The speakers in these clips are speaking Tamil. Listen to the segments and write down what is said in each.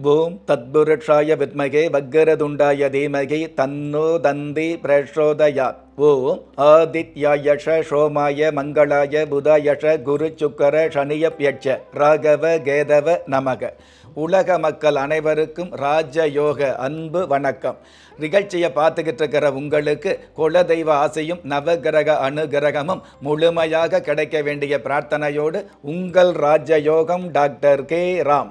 ஓம் தத்புருஷாய வித்மகே வக்கரதுண்டாய தீமகி தன்னோ தந்தி பிரச்சோதயாத் ஓம் ஆதித்யாயஷ சோமாய மங்களாய புதாயஷ குரு சுக்கர சனியப்யட்ச ராகவ கேதவ நமக உலக மக்கள் அனைவருக்கும் ராஜயோக அன்பு வணக்கம் நிகழ்ச்சியை பார்த்துக்கிட்டு இருக்கிற உங்களுக்கு குலதெய்வ ஆசையும் நவகிரக அனுகிரகமும் முழுமையாக கிடைக்க வேண்டிய பிரார்த்தனையோடு உங்கள் ராஜயோகம் டாக்டர் கே ராம்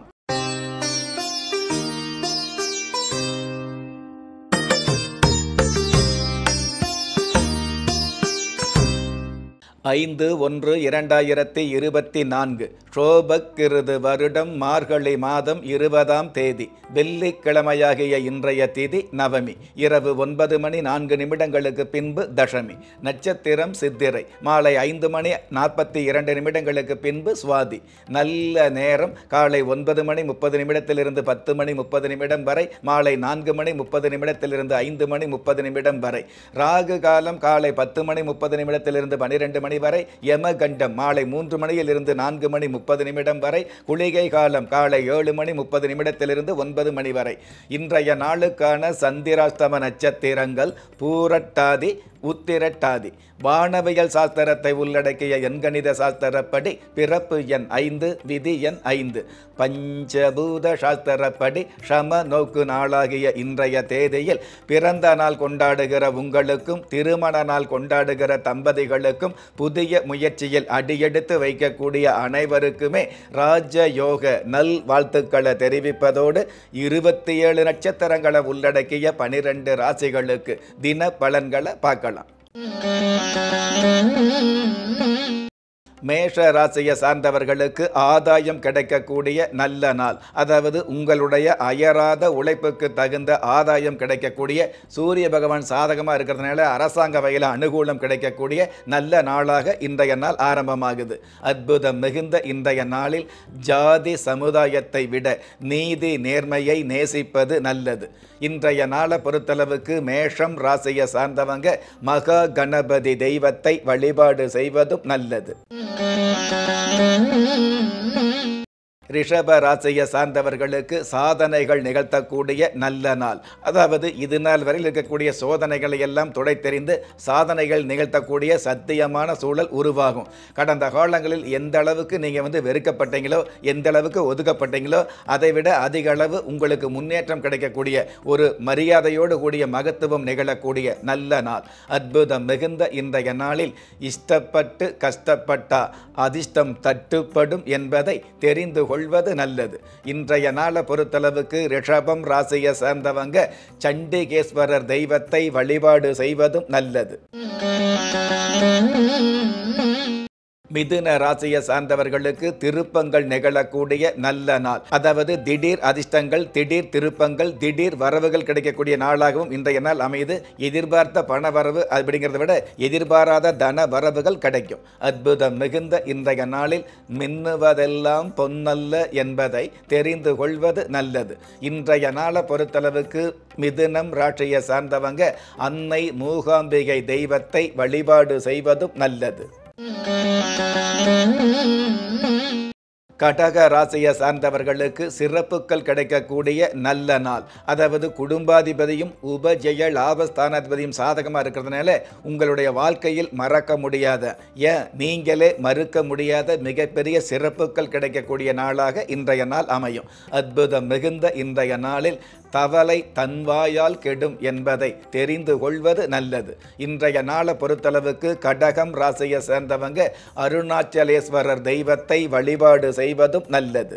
ஐந்து ஒன்று இரண்டாயிரத்தி இருபத்தி நான்கு ஷோபக்கிருது வருடம் மார்கழி மாதம் இருபதாம் தேதி வெள்ளிக்கிழமையாகிய இன்றைய திதி நவமி இரவு ஒன்பது மணி நான்கு நிமிடங்களுக்கு பின்பு தசமி நட்சத்திரம் சித்திரை மாலை ஐந்து மணி நாற்பத்தி இரண்டு நிமிடங்களுக்கு பின்பு சுவாதி நல்ல நேரம் காலை ஒன்பது மணி முப்பது நிமிடத்திலிருந்து பத்து மணி முப்பது நிமிடம் வரை மாலை நான்கு மணி முப்பது நிமிடத்திலிருந்து ஐந்து மணி முப்பது நிமிடம் வரை ராகு காலம் காலை பத்து மணி முப்பது நிமிடத்திலிருந்து பனிரெண்டு மணி வரை யமகண்டம் மாலை மூன்று மணியிலிருந்து நான்கு மணி முப்பது நிமிடம் வரை குளிகை காலம் காலை ஏழு மணி முப்பது நிமிடத்திலிருந்து ஒன்பது மணி வரை இன்றைய நாளுக்கான சந்திராஷ்டம நட்சத்திரங்கள் பூரட்டாதி உத்திரட்டாதி வானவியல் சாஸ்திரத்தை உள்ளடக்கிய எண்கணித சாஸ்திரப்படி பிறப்பு எண் ஐந்து விதி எண் ஐந்து பஞ்சபூத சாஸ்திரப்படி சம நோக்கு நாளாகிய இன்றைய தேதியில் பிறந்த நாள் கொண்டாடுகிற உங்களுக்கும் திருமண நாள் கொண்டாடுகிற தம்பதிகளுக்கும் புதிய முயற்சியில் அடியெடுத்து வைக்கக்கூடிய அனைவருக்குமே ராஜயோக நல் வாழ்த்துக்களை தெரிவிப்பதோடு இருபத்தி ஏழு நட்சத்திரங்களை உள்ளடக்கிய பனிரெண்டு ராசிகளுக்கு தின பலன்களை பார்க்கலாம் மேஷ ராசியை சார்ந்தவர்களுக்கு ஆதாயம் கிடைக்கக்கூடிய நல்ல நாள் அதாவது உங்களுடைய அயராத உழைப்புக்கு தகுந்த ஆதாயம் கிடைக்கக்கூடிய சூரிய பகவான் சாதகமாக இருக்கிறதுனால அரசாங்க வகையில் அனுகூலம் கிடைக்கக்கூடிய நல்ல நாளாக இன்றைய நாள் ஆரம்பமாகுது அற்புதம் மிகுந்த இன்றைய நாளில் ஜாதி சமுதாயத்தை விட நீதி நேர்மையை நேசிப்பது நல்லது இன்றைய நாளை பொறுத்தளவுக்கு மேஷம் ராசியை சார்ந்தவங்க மகா கணபதி தெய்வத்தை வழிபாடு செய்வதும் நல்லது ரிஷப ராசியை சார்ந்தவர்களுக்கு சாதனைகள் நிகழ்த்தக்கூடிய நல்ல நாள் அதாவது இது நாள் வரையில் இருக்கக்கூடிய சோதனைகளை எல்லாம் துடைத்தெறிந்து சாதனைகள் நிகழ்த்தக்கூடிய சத்தியமான சூழல் உருவாகும் கடந்த காலங்களில் எந்த அளவுக்கு நீங்கள் வந்து வெறுக்கப்பட்டீங்களோ எந்த அளவுக்கு ஒதுக்கப்பட்டீங்களோ அதை விட அதிக அளவு உங்களுக்கு முன்னேற்றம் கிடைக்கக்கூடிய ஒரு மரியாதையோடு கூடிய மகத்துவம் நிகழக்கூடிய நல்ல நாள் அற்புதம் மிகுந்த இன்றைய நாளில் இஷ்டப்பட்டு கஷ்டப்பட்டா அதிர்ஷ்டம் தட்டுப்படும் என்பதை தெரிந்து கொள்வது நல்லது இன்றைய நாளை பொறுத்தளவுக்கு ரிஷபம் ராசியை சேர்ந்தவங்க சண்டிகேஸ்வரர் தெய்வத்தை வழிபாடு செய்வதும் நல்லது மிதுன ராசியை சார்ந்தவர்களுக்கு திருப்பங்கள் நிகழக்கூடிய நல்ல நாள் அதாவது திடீர் அதிர்ஷ்டங்கள் திடீர் திருப்பங்கள் திடீர் வரவுகள் கிடைக்கக்கூடிய நாளாகவும் இன்றைய நாள் அமைது எதிர்பார்த்த பண வரவு அப்படிங்கிறத விட எதிர்பாராத தன வரவுகள் கிடைக்கும் அற்புதம் மிகுந்த இன்றைய நாளில் மின்னுவதெல்லாம் பொன்னல்ல என்பதை தெரிந்து கொள்வது நல்லது இன்றைய நாளை பொறுத்தளவுக்கு மிதுனம் ராட்சியை சார்ந்தவங்க அன்னை மூகாம்பிகை தெய்வத்தை வழிபாடு செய்வதும் நல்லது கடக ராசியை சார்ந்தவர்களுக்கு சிறப்புகள் கிடைக்கக்கூடிய நல்ல நாள் அதாவது குடும்பாதிபதியும் உபஜெய லாபஸ்தானாதிபதியும் சாதகமாக இருக்கிறதுனால உங்களுடைய வாழ்க்கையில் மறக்க முடியாத ஏன் நீங்களே மறுக்க முடியாத மிகப்பெரிய சிறப்புகள் கிடைக்கக்கூடிய நாளாக இன்றைய நாள் அமையும் அற்புதம் மிகுந்த இன்றைய நாளில் தவளை தன்வாயால் கெடும் என்பதை தெரிந்து கொள்வது நல்லது இன்றைய நாளை பொறுத்தளவுக்கு கடகம் ராசியை சேர்ந்தவங்க அருணாச்சலேஸ்வரர் தெய்வத்தை வழிபாடு செய்வதும் நல்லது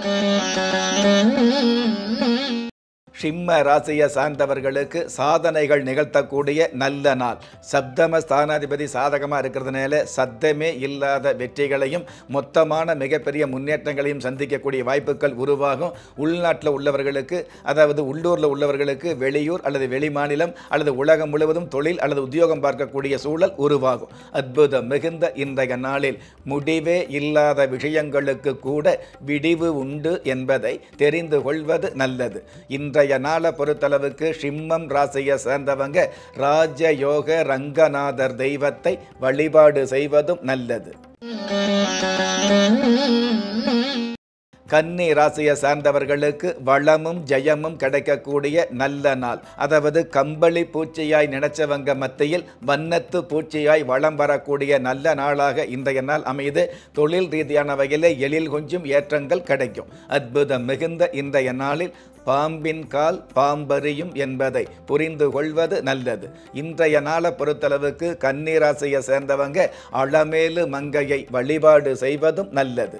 சிம்ம ராசியை சார்ந்தவர்களுக்கு சாதனைகள் நிகழ்த்தக்கூடிய நல்ல நாள் சப்தம ஸ்தானாதிபதி சாதகமாக இருக்கிறதுனால சத்தமே இல்லாத வெற்றிகளையும் மொத்தமான மிகப்பெரிய முன்னேற்றங்களையும் சந்திக்கக்கூடிய வாய்ப்புகள் உருவாகும் உள்நாட்டில் உள்ளவர்களுக்கு அதாவது உள்ளூரில் உள்ளவர்களுக்கு வெளியூர் அல்லது வெளிமாநிலம் அல்லது உலகம் முழுவதும் தொழில் அல்லது உத்தியோகம் பார்க்கக்கூடிய சூழல் உருவாகும் அற்புதம் மிகுந்த இன்றைய நாளில் முடிவே இல்லாத விஷயங்களுக்கு கூட விடிவு உண்டு என்பதை தெரிந்து கொள்வது நல்லது இன்றைய நாளை பொறுத்தளவுக்கு சிம்மம் ராசியை சேர்ந்தவங்க ராஜயோக ரங்கநாதர் தெய்வத்தை வழிபாடு செய்வதும் நல்லது கன்னி ராசியை சார்ந்தவர்களுக்கு வளமும் ஜெயமும் கிடைக்கக்கூடிய நல்ல நாள் அதாவது கம்பளி பூச்சியாய் நினைச்சவங்க மத்தியில் வண்ணத்து பூச்சியாய் வளம் வரக்கூடிய நல்ல நாளாக இன்றைய நாள் அமைது தொழில் ரீதியான வகையில் எழில் கொஞ்சம் ஏற்றங்கள் கிடைக்கும் அற்புதம் மிகுந்த இன்றைய நாளில் பாம்பின் கால் பாம்பறியும் என்பதை புரிந்து கொள்வது நல்லது இன்றைய நாளை பொறுத்தளவுக்கு கன்னிராசியை சேர்ந்தவங்க அளமேலு மங்கையை வழிபாடு செய்வதும் நல்லது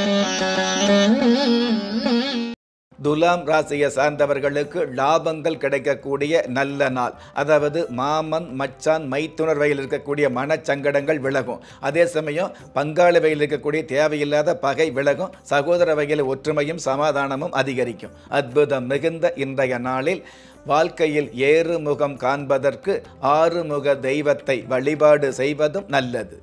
துலாம் ராசியை சார்ந்தவர்களுக்கு லாபங்கள் கிடைக்கக்கூடிய நல்ல நாள் அதாவது மாமன் மச்சான் மைத்துனர் வகையில் இருக்கக்கூடிய மனச்சங்கடங்கள் விலகும் அதே சமயம் பங்காளி வகையில் இருக்கக்கூடிய தேவையில்லாத பகை விலகும் சகோதர வகையில் ஒற்றுமையும் சமாதானமும் அதிகரிக்கும் அற்புதம் மிகுந்த இன்றைய நாளில் வாழ்க்கையில் ஏறுமுகம் காண்பதற்கு ஆறுமுக தெய்வத்தை வழிபாடு செய்வதும் நல்லது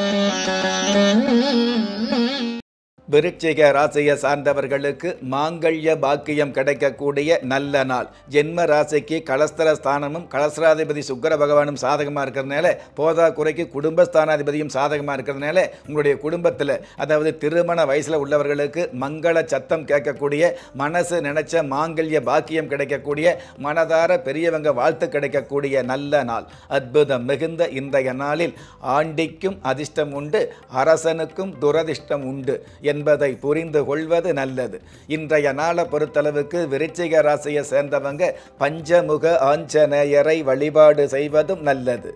விருச்சிக ராசியை சார்ந்தவர்களுக்கு மாங்கல்ய பாக்கியம் கிடைக்கக்கூடிய நல்ல நாள் ஜென்ம ராசிக்கு கலஸ்தர ஸ்தானமும் கலஸ்திராதிபதி சுக்கர பகவானும் சாதகமாக இருக்கிறதுனால போதா குறைக்கு குடும்பஸ்தானாதிபதியும் சாதகமாக இருக்கிறதுனால உங்களுடைய குடும்பத்தில் அதாவது திருமண வயசில் உள்ளவர்களுக்கு மங்கள சத்தம் கேட்கக்கூடிய மனசு நினைச்ச மாங்கல்ய பாக்கியம் கிடைக்கக்கூடிய மனதார பெரியவங்க வாழ்த்து கிடைக்கக்கூடிய நல்ல நாள் அற்புதம் மிகுந்த இன்றைய நாளில் ஆண்டிக்கும் அதிர்ஷ்டம் உண்டு அரசனுக்கும் துரதிர்ஷ்டம் உண்டு என்பதை புரிந்து கொள்வது நல்லது இன்றைய நாளை பொறுத்தளவுக்கு விருச்சிக ராசியை சேர்ந்தவங்க பஞ்சமுக ஆஞ்சநேயரை வழிபாடு செய்வதும் நல்லது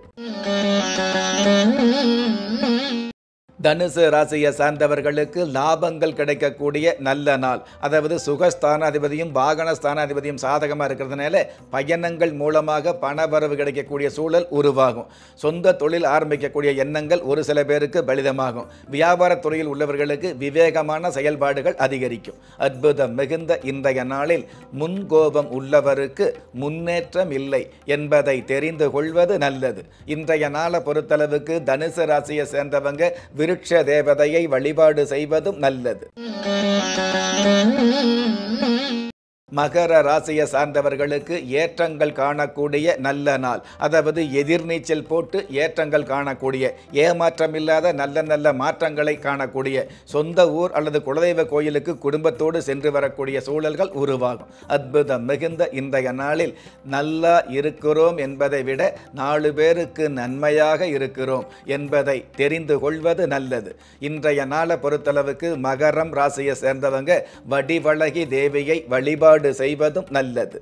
தனுசு ராசியை சார்ந்தவர்களுக்கு லாபங்கள் கிடைக்கக்கூடிய நல்ல நாள் அதாவது சுகஸ்தானாதிபதியும் வாகன ஸ்தானாதிபதியும் சாதகமாக இருக்கிறதுனால பயணங்கள் மூலமாக பணவரவு கிடைக்கக்கூடிய சூழல் உருவாகும் சொந்த தொழில் ஆரம்பிக்கக்கூடிய எண்ணங்கள் ஒரு சில பேருக்கு பலிதமாகும் வியாபாரத் துறையில் உள்ளவர்களுக்கு விவேகமான செயல்பாடுகள் அதிகரிக்கும் அற்புதம் மிகுந்த இன்றைய நாளில் முன்கோபம் உள்ளவருக்கு முன்னேற்றம் இல்லை என்பதை தெரிந்து கொள்வது நல்லது இன்றைய நாளை பொறுத்தளவுக்கு தனுசு ராசியை சேர்ந்தவங்க விருட்ச தேவதையை வழிபாடு செய்வதும் நல்லது மகர ராசியை சார்ந்தவர்களுக்கு ஏற்றங்கள் காணக்கூடிய நல்ல நாள் அதாவது எதிர்நீச்சல் போட்டு ஏற்றங்கள் காணக்கூடிய ஏமாற்றம் இல்லாத நல்ல நல்ல மாற்றங்களை காணக்கூடிய சொந்த ஊர் அல்லது குலதெய்வ கோயிலுக்கு குடும்பத்தோடு சென்று வரக்கூடிய சூழல்கள் உருவாகும் அற்புதம் மிகுந்த இன்றைய நாளில் நல்லா இருக்கிறோம் என்பதை விட நாலு பேருக்கு நன்மையாக இருக்கிறோம் என்பதை தெரிந்து கொள்வது நல்லது இன்றைய நாளை பொறுத்தளவுக்கு மகரம் ராசியை சேர்ந்தவங்க வடிவழகி தேவியை வழிபாடு செய்வதும் நல்லது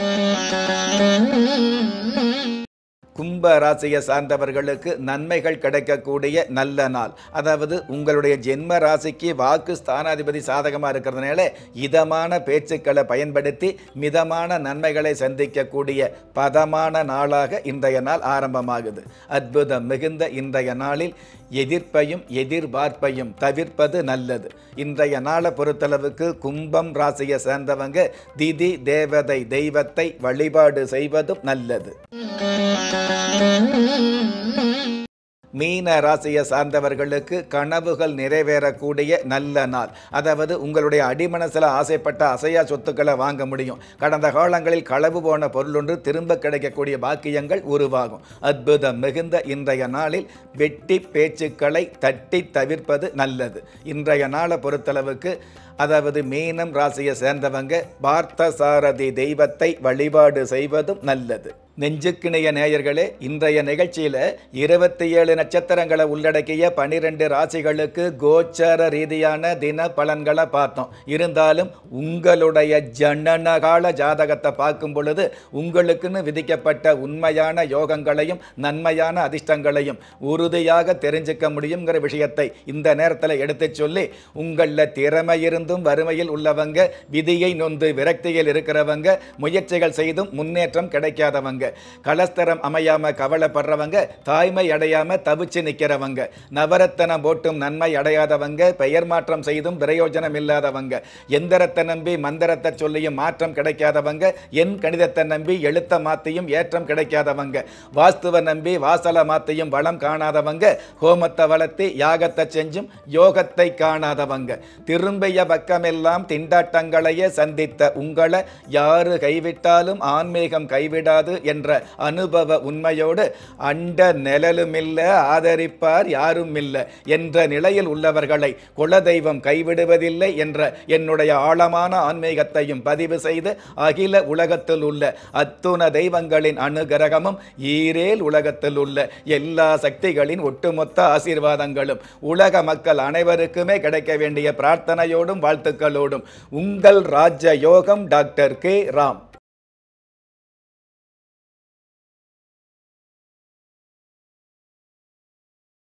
கும்ப ராசியை சார்ந்தவர்களுக்கு நன்மைகள் கிடைக்கக்கூடிய நல்ல நாள் அதாவது உங்களுடைய ஜென்ம ராசிக்கு வாக்கு ஸ்தானாதிபதி சாதகமாக இருக்கிறதுனால இதமான பேச்சுக்களை பயன்படுத்தி மிதமான நன்மைகளை சந்திக்கக்கூடிய பதமான நாளாக இன்றைய நாள் ஆரம்பமாகுது அற்புதம் மிகுந்த இன்றைய நாளில் எதிர்ப்பையும் எதிர்பார்ப்பையும் தவிர்ப்பது நல்லது இன்றைய நாளை பொறுத்தளவுக்கு கும்பம் ராசியை சேர்ந்தவங்க திதி தேவதை தெய்வத்தை வழிபாடு செய்வதும் நல்லது மீன ராசியை சார்ந்தவர்களுக்கு கனவுகள் நிறைவேறக்கூடிய நல்ல நாள் அதாவது உங்களுடைய அடிமனசில் ஆசைப்பட்ட அசையா சொத்துக்களை வாங்க முடியும் கடந்த காலங்களில் களவு போன பொருளொன்று திரும்ப கிடைக்கக்கூடிய பாக்கியங்கள் உருவாகும் அற்புதம் மிகுந்த இன்றைய நாளில் வெட்டி பேச்சுக்களை தட்டி தவிர்ப்பது நல்லது இன்றைய நாளை பொறுத்தளவுக்கு அதாவது மீனம் ராசியை சேர்ந்தவங்க பார்த்தசாரதி தெய்வத்தை வழிபாடு செய்வதும் நல்லது நெஞ்சுக்கிணைய நேயர்களே இன்றைய நிகழ்ச்சியில் இருபத்தி ஏழு நட்சத்திரங்களை உள்ளடக்கிய பனிரெண்டு ராசிகளுக்கு கோச்சார ரீதியான தின பலன்களை பார்த்தோம் இருந்தாலும் உங்களுடைய ஜனனகால ஜாதகத்தை பார்க்கும் பொழுது உங்களுக்குன்னு விதிக்கப்பட்ட உண்மையான யோகங்களையும் நன்மையான அதிர்ஷ்டங்களையும் உறுதியாக தெரிஞ்சுக்க முடியுங்கிற விஷயத்தை இந்த நேரத்தில் எடுத்துச் சொல்லி உங்களில் திறமை இருந்தும் வறுமையில் உள்ளவங்க விதியை நொந்து விரக்தியில் இருக்கிறவங்க முயற்சிகள் செய்தும் முன்னேற்றம் கிடைக்காதவங்க கலஸ்தரம் அமையாம கவலைப்படுறவங்க தாய்மை அடையாம தவிச்சு நிற்கிறவங்க நவரத்தனம் போட்டும் நன்மை அடையாதவங்க பெயர் மாற்றம் செய்தும் பிரயோஜனம் இல்லாதவங்க எந்திரத்தை நம்பி மந்திரத்தை சொல்லியும் மாற்றம் கிடைக்காதவங்க என் கணிதத்தை நம்பி எழுத்த மாத்தியும் ஏற்றம் கிடைக்காதவங்க வாஸ்துவை நம்பி வாசலை மாத்தியும் வளம் காணாதவங்க ஹோமத்தை வளர்த்தி யாகத்தை செஞ்சும் யோகத்தை காணாதவங்க திரும்பிய பக்கமெல்லாம் திண்டாட்டங்களையே சந்தித்த உங்களை யாரு கைவிட்டாலும் ஆன்மீகம் கைவிடாது என்ற அனுபவ உண்மையோடு அண்ட நிழலுமில்ல ஆதரிப்பார் யாரும் இல்லை என்ற நிலையில் உள்ளவர்களை குலதெய்வம் கைவிடுவதில்லை என்ற என்னுடைய ஆழமான ஆன்மீகத்தையும் பதிவு செய்து அகில உலகத்தில் உள்ள அத்துண தெய்வங்களின் அனுகிரகமும் ஈரேல் உலகத்தில் உள்ள எல்லா சக்திகளின் ஒட்டுமொத்த ஆசீர்வாதங்களும் உலக மக்கள் அனைவருக்குமே கிடைக்க வேண்டிய பிரார்த்தனையோடும் வாழ்த்துக்களோடும் உங்கள் ராஜ யோகம் டாக்டர் கே ராம்